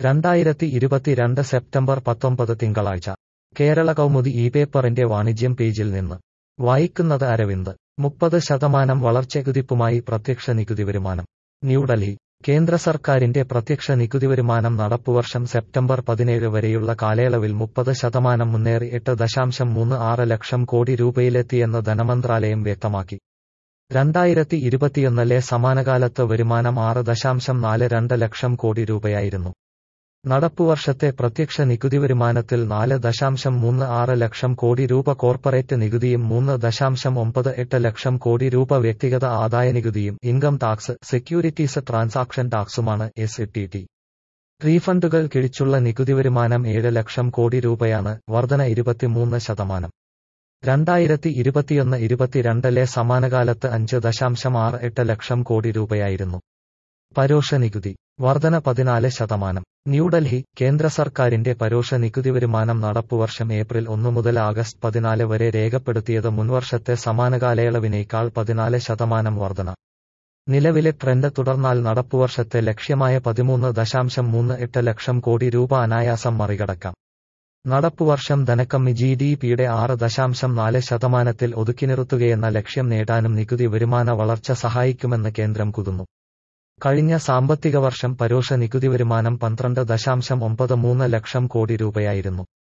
രണ്ടായിരത്തി ഇരുപത്തിരണ്ട് സെപ്റ്റംബർ പത്തൊമ്പത് തിങ്കളാഴ്ച കേരള കൗമുദി ഈ പേപ്പറിന്റെ വാണിജ്യം പേജിൽ നിന്ന് വായിക്കുന്നത് അരവിന്ദ് മുപ്പത് ശതമാനം വളർച്ചകുതിപ്പുമായി പ്രത്യക്ഷ നികുതി വരുമാനം ന്യൂഡൽഹി കേന്ദ്ര സർക്കാരിന്റെ പ്രത്യക്ഷ നികുതി വരുമാനം നടപ്പുവർഷം സെപ്റ്റംബർ പതിനേഴ് വരെയുള്ള കാലയളവിൽ മുപ്പത് ശതമാനം മുന്നേറി എട്ട് ദശാംശം മൂന്ന് ആറ് ലക്ഷം കോടി രൂപയിലെത്തിയെന്ന് ധനമന്ത്രാലയം വ്യക്തമാക്കി രണ്ടായിരത്തി ഇരുപത്തിയൊന്നിലെ സമാനകാലത്ത് വരുമാനം ആറ് ദശാംശം നാല് രണ്ട് ലക്ഷം കോടി രൂപയായിരുന്നു നടപ്പുവർഷത്തെ പ്രത്യക്ഷ നികുതി വരുമാനത്തിൽ നാല് ദശാംശം മൂന്ന് ആറ് ലക്ഷം കോടി രൂപ കോർപ്പറേറ്റ് നികുതിയും മൂന്ന് ദശാംശം ഒമ്പത് എട്ട് ലക്ഷം കോടി രൂപ വ്യക്തിഗത ആദായ നികുതിയും ഇൻകം ടാക്സ് സെക്യൂരിറ്റീസ് ട്രാൻസാക്ഷൻ ടാക്സുമാണ് എസ് ടി ടി റീഫണ്ടുകൾ കിഴിച്ചുള്ള നികുതി വരുമാനം ഏഴ് ലക്ഷം കോടി രൂപയാണ് വർധന ഇരുപത്തിമൂന്ന് ശതമാനം രണ്ടായിരത്തി ഇരുപത്തിയൊന്ന് ഇരുപത്തിരണ്ടിലെ സമാനകാലത്ത് അഞ്ച് ദശാംശം ആറ് എട്ട് ലക്ഷം കോടി രൂപയായിരുന്നു പരോക്ഷ നികുതി വർധന പതിനാല് ശതമാനം ന്യൂഡൽഹി കേന്ദ്ര സർക്കാരിന്റെ പരോക്ഷ നികുതി വരുമാനം നടപ്പുവർഷം ഏപ്രിൽ ഒന്ന് മുതൽ ആഗസ്റ്റ് പതിനാല് വരെ രേഖപ്പെടുത്തിയത് മുൻവർഷത്തെ സമാന കാലയളവിനേക്കാൾ പതിനാല് ശതമാനം വർധന നിലവിലെ ട്രെൻഡ് തുടർന്നാൽ നടപ്പുവർഷത്തെ ലക്ഷ്യമായ പതിമൂന്ന് ദശാംശം മൂന്ന് എട്ട് ലക്ഷം കോടി രൂപ അനായാസം മറികടക്കാം നടപ്പുവർഷം ധനക്കമ്മി ജി ഡി പിയുടെ ആറ് ദശാംശം നാല് ശതമാനത്തിൽ ഒതുക്കിനിർത്തുകയെന്ന ലക്ഷ്യം നേടാനും നികുതി വരുമാന വളർച്ച സഹായിക്കുമെന്ന് കേന്ദ്രം കുതുന്നു കഴിഞ്ഞ സാമ്പത്തിക വർഷം പരോക്ഷ നികുതി വരുമാനം പന്ത്രണ്ട് ദശാംശം ഒമ്പത് മൂന്ന് ലക്ഷം കോടി രൂപയായിരുന്നു